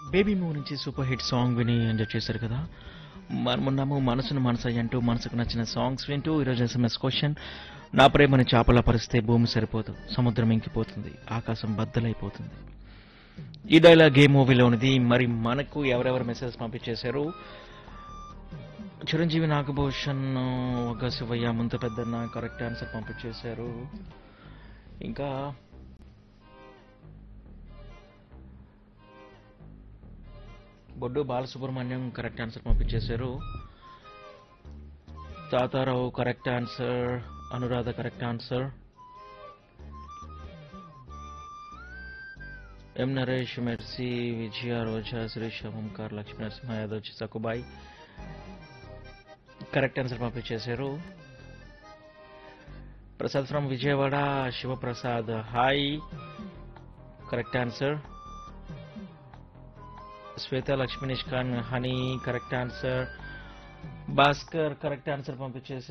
baby movie నుంచి super hit song విని enjoy చేశారు కదా మనమున్నాము మనసును మనసయ్య అంటూ మనసుకు నచ్చిన సాంగ్స్ వింటూ ఈరోజు ఎస్ఎంఎస్ క్వశ్చన్ నా ప్రేమని చేపల పరిస్తే భూమి సరిపోదు సముద్రం ఇంకిపోతుంది ఆకాశం బద్దలైపోతుంది ఈ డైలాగ్ ఏ మూవీలోనిది మరి మనకు ఎవరెవరు మెసేజ్ పంపించేశారు చిరంజీవి నాగభూషణ్ ఒక శివయ్య ముంత పెద్దన్న కరెక్ట్ ఆన్సర్ పంపించేశారు ఇంకా బొడ్డు బాలసుబ్రహ్మణ్యం కరెక్ట్ ఆన్సర్ పంపించేశారు Tatarao correct answer Anuradha correct answer M Naresh Mercy Vijaya Roja Sirisha Omkar Lakshmi Narasimha Yadav చిసకుబాయ్ కరెక్ట్ ఆన్సర్ పంపించేశారు Prasad from Vijayawada Sivaprasad hi correct answer Swetha Lakshmi Nishkan Honey correct answer Bhaskar correct answer పంపించేసి